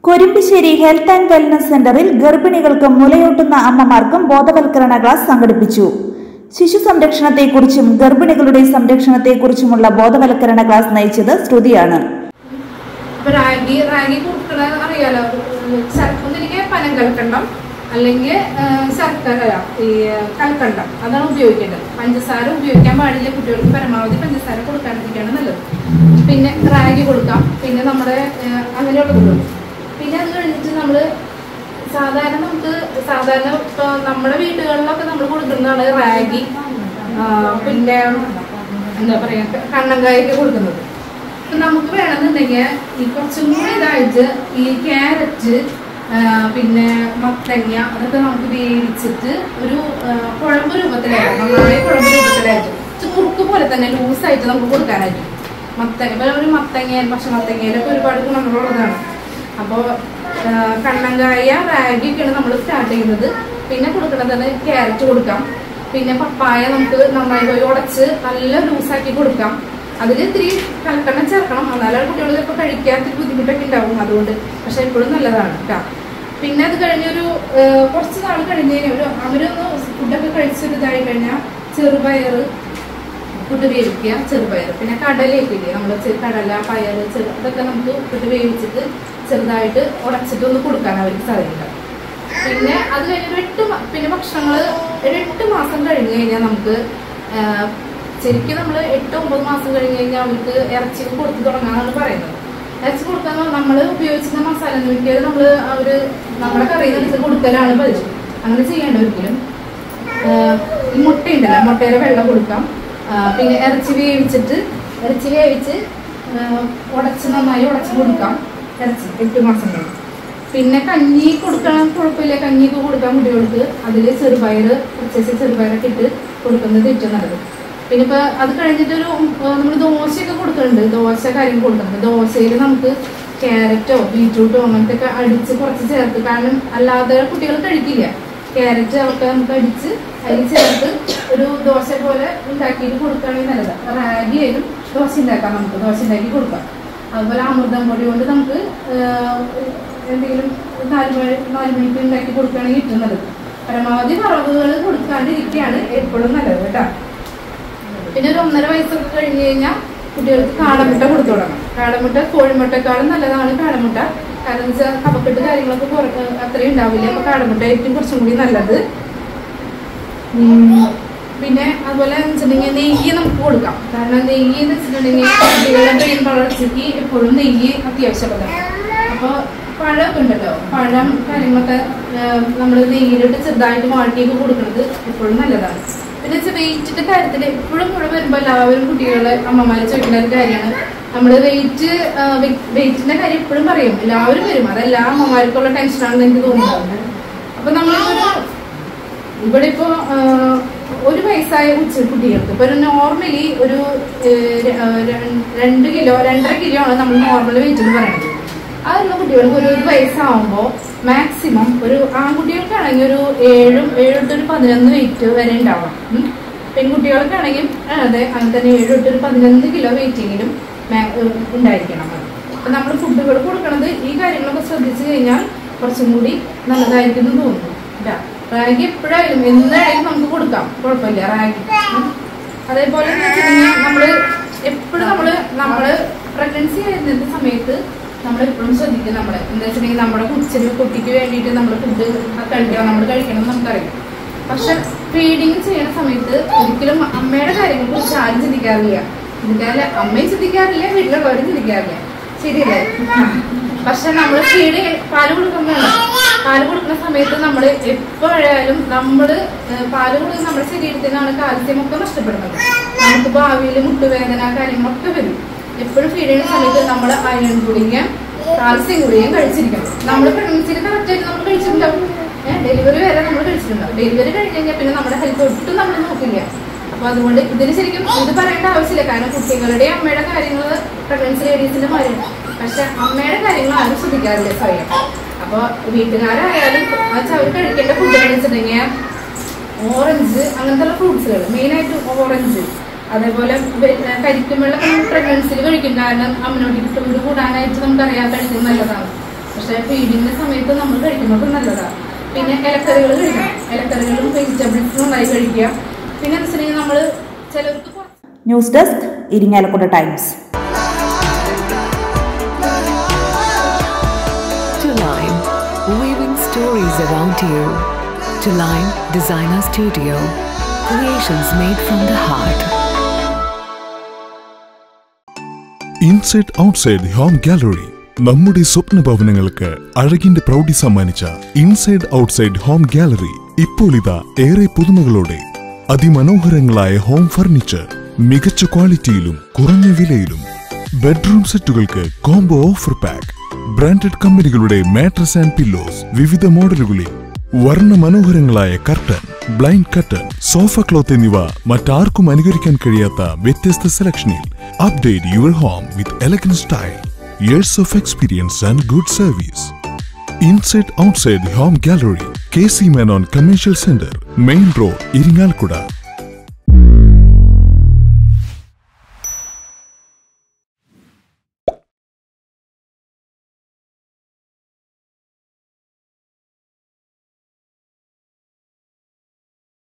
കൊരുമ്പിശ്ശേരി health and wellness സെന്ററിൽ ഗർഭിണികൾക്കും മുലയൂട്ടുന്ന അമ്മമാർക്കും ബോധവൽക്കരണ ക്ലാസ് സംഘടിപ്പിച്ചു ശിശു സംരക്ഷണത്തെക്കുറിച്ചും ഗർഭിണികളുടെ സംരക്ഷണത്തെക്കുറിച്ചുമുള്ള ബോധവൽക്കരണ ക്ലാസ് നയിച്ചത് ശ്രുതിയാണ് ഇപ്പൊ റാഗി റാഗി കൊടുക്കണ അറിയാലോ ശർ- ഒന്നില്ലെങ്കിൽ പനം കൽക്കണ്ടം അല്ലെങ്കിൽ ശർക്കര ഈ കൽക്കണ്ടം അതാണ് ഉപയോഗിക്കേണ്ടത് പഞ്ചസാര ഉപയോഗിക്കാൻ പാടില്ല കുട്ടികൾക്ക് പരമാവധി പഞ്ചസാര കൊടുക്കാണ്ടിരിക്കുകയാണ് നല്ലത് പിന്നെ റാഗി കൊടുക്കാം പിന്നെ നമ്മുടെ ഏഹ്, അങ്ങനെയുള്ളത് കൊടുക്കും പിന്നെ അത് കഴിഞ്ഞിട്ട് നമ്മൾ സാധാരണ നമുക്ക് സാധാരണ ഇപ്പൊ നമ്മുടെ വീടുകളിലൊക്കെ നമ്മൾ കൊടുക്കുന്നതാണ് റാഗി ആ, പിന്നെ എന്താ പറയാ കണ്ണങ്കായൊക്കെ കൊടുക്കുന്നത് അപ്പൊ നമുക്ക് വേണമെന്നുണ്ടെങ്കിൽ ഈ കുറച്ചും കൂടി ഇതായിട്ട് ഈ ക്യാരറ്റ് ആ, പിന്നെ മത്തങ്ങ അതൊക്കെ നമുക്ക് വേവിച്ചിട്ട് ഒരു ആ, കുഴമ്പ് രൂപത്തിലായിട്ട് നന്നായി കുഴമ്പ് രൂപത്തിലായിട്ട് ഇച്ചിരി കുറുക്ക് പോലെ തന്നെ ലൂസായിട്ട് നമുക്ക് കൊടുക്കാനായിട്ട് മത്തങ്ങ ഇപ്പൊ ഒരു മത്തങ്ങ പക്ഷെ മത്തങ്ങയിലൊക്കെ ഒരുപാട് ഗുണങ്ങളുള്ളതാണ് അപ്പോൾ കണ്ണങ്കായ റാഗി ഒക്കെയാണ് നമ്മൾ സ്റ്റാർട്ട് ചെയ്യുന്നത് പിന്നെ കൊടുക്കുന്നത് ക്യാരറ്റ് കൊടുക്കാം പിന്നെ പപ്പായ നമുക്ക് നന്നായി പോയി ഉടച്ച് നല്ല ലൂസാക്കി കൊടുക്കാം അതിൽ ഇത്തിരി കൽക്കണ്ണം ചേർക്കണം എന്നാലും കുട്ടികൾ ചിലപ്പോൾ കഴിക്കാൻ ഇത്തിരി ബുദ്ധിമുട്ടൊക്കെ ഉണ്ടാവും അതുകൊണ്ട് പക്ഷെ എപ്പോഴും നല്ലതാണ് കേട്ടോ പിന്നെ അത് കഴിഞ്ഞൊരു ഏഹ്, കുറച്ച് നാൾ കഴിഞ്ഞ് കഴിഞ്ഞാൽ ഒരു അവരൊന്ന് ഫുഡൊക്കെ കഴിച്ചൊരു ഇതായി കഴിഞ്ഞാൽ ചെറുപയർ ഉപ്പിട്ട് വേവിക്കുക ചെറുപയർ പിന്നെ കടലയൊക്കെ ഇല്ലേ നമ്മൾ കടല പയർ ചെറു അതൊക്കെ നമുക്ക് ഉപ്പിട്ട് വേവിച്ചിട്ട് ചെറുതായിട്ട് ഉടച്ചിട്ട് ഒന്ന് കൊടുക്കാൻ അവർക്ക് സാധിക്കില്ല പിന്നെ അത് കഴിഞ്ഞ് ഒരു എട്ട് മ- പിന്നെ ഭക്ഷണങ്ങൾ ഒരു എട്ട് മാസം കഴിഞ്ഞ് കഴിഞ്ഞാൽ നമുക്ക് ആ, ശരിക്കും നമ്മൾ എട്ട് ഒമ്പത് മാസം കഴിഞ്ഞ് കഴിഞ്ഞാൽ അവർക്ക് ഇറച്ചി കൊടുത്തു തുടങ്ങാന്നാണ് പറയുന്നത് ഇറച്ചി കൊടുക്കാൻ നമ്മൾ ഉപയോഗിച്ചിരുന്ന മസാല മിക്കത് നമ്മൾ അവർ നമ്മുടെ കറിയിൽ നിന്ന് കൊടുക്കലാണ് പതിവ് അങ്ങനെ ചെയ്യേണ്ട ഒരിക്കലും ആഹ് ഈ മുട്ടയുണ്ടല്ലോ മുട്ടയുടെ വെള്ളം കൊടുക്കാം ആഹ് പിന്നെ ഇറച്ചി വേവിച്ചിട്ട് ഇറച്ചി വേവിച്ച് ആഹ് ഉടച്ച് നന്നായി ഉടച്ച് കൊടുക്കാം ഇറച്ചി എട്ട് മാസം കഴിഞ്ഞ് പിന്നെ കഞ്ഞി കൊടുക്കണം കുഴപ്പമില്ല കഞ്ഞിയൊക്കെ കൊടുക്കാൻ കുട്ടികൾക്ക് അതിൽ ചെറുപയർ കുറച്ച് ചെറുപയറൊക്കെ ഇട്ട് കൊടുക്കുന്നത് ഏറ്റവും നല്ലത് പിന്നെ ഇപ്പൊ അത് കഴിഞ്ഞിട്ടൊരു നമ്മൾ ദോശയൊക്കെ കൊടുക്കുന്നുണ്ട് ദോശ കാര്യം കൊടുക്കുന്നുണ്ട് ദോശയിൽ നമുക്ക് ക്യാരറ്റോ ബീറ്റ്റൂട്ടോ അങ്ങനത്തെ ഒക്കെ അടിച്ച് കുറച്ച് ചേർത്ത് കാരണം അല്ലാതെ കുട്ടികൾ കഴിക്കില്ല ക്യാരറ്റ് ഒക്കെ നമുക്ക് അടിച്ച് അതിൽ ചേർത്ത് ഒരു ദോശ പോലെ ഉണ്ടാക്കിയിട്ട് കൊടുക്കുകയാണെങ്കിൽ നല്ലതാണ് റാഗി ആയാലും ദോശ ഉണ്ടാക്കാം നമുക്ക് ദോശ ഉണ്ടാക്കി കൊടുക്കാം അതുപോലെ അമൃതം പൊടി കൊണ്ട് നമുക്ക് ആഹ്, എന്തെങ്കിലും നാല് മണി നാല് മണിക്ക് ഉണ്ടാക്കി കൊടുക്കുകയാണെങ്കിൽ ഏറ്റവും നല്ലത് പരമാവധി വറവുകൾ കൊടുക്കാണ്ടിരിക്കുകയാണ് എപ്പോഴും നല്ലത് കേട്ടോ പിന്നെ ഒരു ഒന്നര വയസ്സൊക്കെ കഴിഞ്ഞ് കഴിഞ്ഞാൽ കുട്ടികൾക്ക് കാടമുട്ട കൊടുത്തു തുടങ്ങാം കാടമുട്ട കോഴിമുട്ടക്കാളും നല്ലതാണ് കാടമുട്ട കാരണം എന്ന് വെച്ചാൽ കഫക്കെട്ട് കാര്യങ്ങളൊക്കെ കുറ- ഏഹ് അത്രയും ഉണ്ടാവില്ല അപ്പൊ കാടമുട്ട ആയിരിക്കും കുറച്ചും കൂടി നല്ലത് ഉം. പിന്നെ അതുപോലെ എന്ന് വെച്ചിട്ടുണ്ടെങ്കിൽ നെയ്യ് നമുക്ക് കൊടുക്കാം കാരണം നെയ്യ് എന്ന് വെച്ചിട്ടുണ്ടെങ്കിൽ കുട്ടികളുടെ ബ്രെയിൻ വളർച്ചയ്ക്ക് എപ്പോഴും നെയ്യ് അത്യാവശ്യമുള്ളതാണ് അപ്പോൾ പഴമൊക്കെ ഉണ്ടല്ലോ പഴം കാര്യങ്ങളൊക്കെ നമ്മൾ നെയ്യിലിട്ട് ചെറുതായിട്ട് വാട്ടിയൊക്കെ കൊടുക്കുന്നത് എപ്പോഴും നല്ലതാണ് പിന്നെ വെച്ചാൽ വെയിറ്റിന്റെ കാര്യത്തിൽ എപ്പോഴും കൂടെ വരുമ്പോൾ എല്ലാവരും കുട്ടികളെ അമ്മമാരെ ചോദിക്കുന്ന ഒരു കാര്യമാണ് നമ്മൾ വെയിറ്റ് വെയിറ്റിന്റെ കാര്യം എപ്പോഴും പറയും എല്ലാവരും വരും അതെല്ലാ അമ്മമാർക്കുള്ള ടെൻഷനാണെന്ന് എനിക്ക് തോന്നുന്നത് അപ്പൊ നമ്മളിപ്പോ ഇവിടെ ഇപ്പോ ആഹ്, ഒരു വയസ്സായ ഉച്ച കുട്ടികൾക്ക് ഇപ്പൊ ഒരു നോർമലി ഒരു ഏഹ്, ര- ആഹ്, ര- രണ്ട് കിലോ രണ്ടര കിലോ ആണ് നമ്മൾ നോർമൽ വെയിറ്റ് എന്ന് പറയുന്നത് അതുള്ള കുട്ടികൾക്ക് ഒരു ഒരു വയസ്സാവുമ്പോൾ മാക്സിമം ഒരു ആൺകുട്ടികൾക്കാണെങ്കിൽ ഒരു ഏഴും ഏഴ് തൊട്ട് ഒരു പതിനൊന്ന് വെയിറ്റ് വരെ ഉണ്ടാവണം ഉം. പെൺകുട്ടികൾക്കാണെങ്കിൽ ആ, അതെ അങ്ങനെ തന്നെ ഏഴ് തൊട്ട് ഒരു പതിനൊന്ന് കിലോ വെയിറ്റെങ്കിലും ഉണ്ടായിരിക്കണം അപ്പൊ നമ്മൾ ഫുഡുകൾ കൊടുക്കണത് ഈ കാര്യങ്ങളൊക്കെ ശ്രദ്ധിച്ചു കഴിഞ്ഞാൽ കുറച്ചും കൂടി നല്ലതായിരിക്കും എന്ന് തോന്നുന്നു ട്ടാ. റാഗി എപ്പോഴായാലും എന്തായാലും നമുക്ക് കൊടുക്കാം കുഴപ്പമില്ല റാഗി ഉം. അതേപോലെ എന്ന് വെച്ചിട്ടുണ്ടെങ്കിൽ നമ്മള് എപ്പോഴും നമ്മള് നമ്മള് പ്രഗ്നൻസി ആയിരുന്ന സമയത്ത് നമ്മൾ എപ്പോഴും ശ്രദ്ധിക്കും നമ്മള് എന്താ വെച്ചിട്ടുണ്ടെങ്കിൽ നമ്മുടെ കൊച്ചിന് കുട്ടിക്ക് വേണ്ടിയിട്ട് നമ്മൾ ഫുഡ് കഴിക്കണം നമ്മൾ കഴിക്കണം എന്ന് നമുക്കറിയാം പക്ഷെ ഫീഡിങ് ചെയ്യുന്ന സമയത്ത് ഒരിക്കലും അമ്മയുടെ കാര്യങ്ങളെ കുറിച്ച് ആരും ചിന്തിക്കാറില്ല ചിന്തിക്കാറില്ല അമ്മയും ചിന്തിക്കാറില്ല വീട്ടിലുള്ളവരും ചിന്തിക്കാറില്ല ശരിയല്ലേ പക്ഷെ നമ്മൾ ഫീഡ് പാല് കൊടുക്കുമ്പോൾ പാല് കൊടുക്കുന്ന സമയത്ത് നമ്മൾ എപ്പോഴായാലും നമ്മൾ പാല് കൊടുക്കുന്ന നമ്മുടെ ശരീരത്തിൽ നിന്നാണ് കാൽസ്യം ഒക്കെ നഷ്ടപ്പെടുന്നത് നമുക്ക് ഭാവിയിൽ മുട്ടുവേദന കാര്യങ്ങളൊക്കെ വരും എപ്പോഴും ഫീഡ് ചെയ്യുന്ന സമയത്ത് നമ്മൾ അയൺ ഗുളിക കാൽസ്യം ഗുളികയും കഴിച്ചിരിക്കണം നമ്മൾ പ്രഗ്നൻസിയിൽ കറക്റ്റായിട്ട് നമ്മൾ കഴിച്ചിട്ടുണ്ടാവും ഡെലിവറി വരെ നമ്മൾ കഴിച്ചിട്ടുണ്ടാവും ഡെലിവറി കഴിഞ്ഞ് കഴിഞ്ഞാൽ പിന്നെ നമ്മുടെ ഹെൽത്ത് ഒട്ടും നമ്മൾ നോക്കില്ല അപ്പൊ അതുകൊണ്ട് ഇതിന് ശരിക്കും ഇത് പറയേണ്ട ആവശ്യമില്ല കാരണം കുട്ടികളുടെ അമ്മയുടെ കാര്യങ്ങൾ പ്രഗ്നൻസി ലേഡീസിന്റെ മാതിരിയാണ് പക്ഷെ അമ്മയുടെ കാര്യങ്ങൾ ആരും ശ്രദ്ധിക്കാറില്ല സ്വയം അപ്പൊ വീട്ടുകാരായാലും വെച്ചാൽ അവർ കഴിക്കേണ്ട ഫുഡ് വെച്ചിട്ടുണ്ടെങ്കിൽ ഓറഞ്ച് അങ്ങനത്തെ ഫ്രൂട്ട്സുകൾ മെയിനായിട്ട് ഓറഞ്ച് അതേപോലെ വെ- കരിക്കും വെള്ളം പ്രഗ്നൻസിയിൽ കഴിക്കും കാരണം അമ്മനോട് ചൂട് കൂടാനായിട്ട് നമുക്കറിയാൻ കഴിക്കുന്നത് നല്ലതാണ് പക്ഷെ ഫീഡിങ്ങിന്റെ സമയത്ത് നമ്മൾ കഴിക്കുന്നത് നല്ലതാണ് പിന്നെ ഇലക്കറികൾ കഴിക്കണം ഇലക്കറികളും വെജിറ്റബിൾസും നന്നായി കഴിക്കുക പിന്നെ എന്താ വെച്ചിട്ടുണ്ടെങ്കിൽ നമ്മൾ ചിലർക്ക് കുറച്ച് news desk Irinjalakuda times To Line, weaving stories around you. To Line Designer Studio, creations made from the heart. Inside outside home gallery നമ്മുടെ സ്വപ്ന ഭവനങ്ങൾക്ക് അഴകിന്റെ പ്രൗഢി സമ്മാനിച്ച ഇൻസൈഡ് ഔട്ട്സൈഡ് ഹോം ഗാലറി ഇപ്പോൾ ഇതാ ഏറെ പുതുമകളോടെ അതിമനോഹരങ്ങളായ ഹോം ഫർണിച്ചർ മികച്ച ക്വാളിറ്റിയിലും കുറഞ്ഞ വിലയിലും ബെഡ്റൂം സെറ്റുകൾക്ക് കോംബോ ഓഫർ പാക്ക് ബ്രാൻഡഡ് കമ്പനികളുടെ മാട്രസ് ആൻഡ് പില്ലോസ് വിവിധ മോഡലുകളിൽ വർണ്ണ മനോഹരങ്ങളായ curtain blind curtain sofa cloth എന്നിവ മറ്റാർക്കും അനുകരിക്കാൻ കഴിയാത്ത വ്യത്യസ്ത സെലക്ഷനിൽ update your home with elegant style years of experience and good service inside outside home gallery K C Menon commercial centre main road Irinjalakuda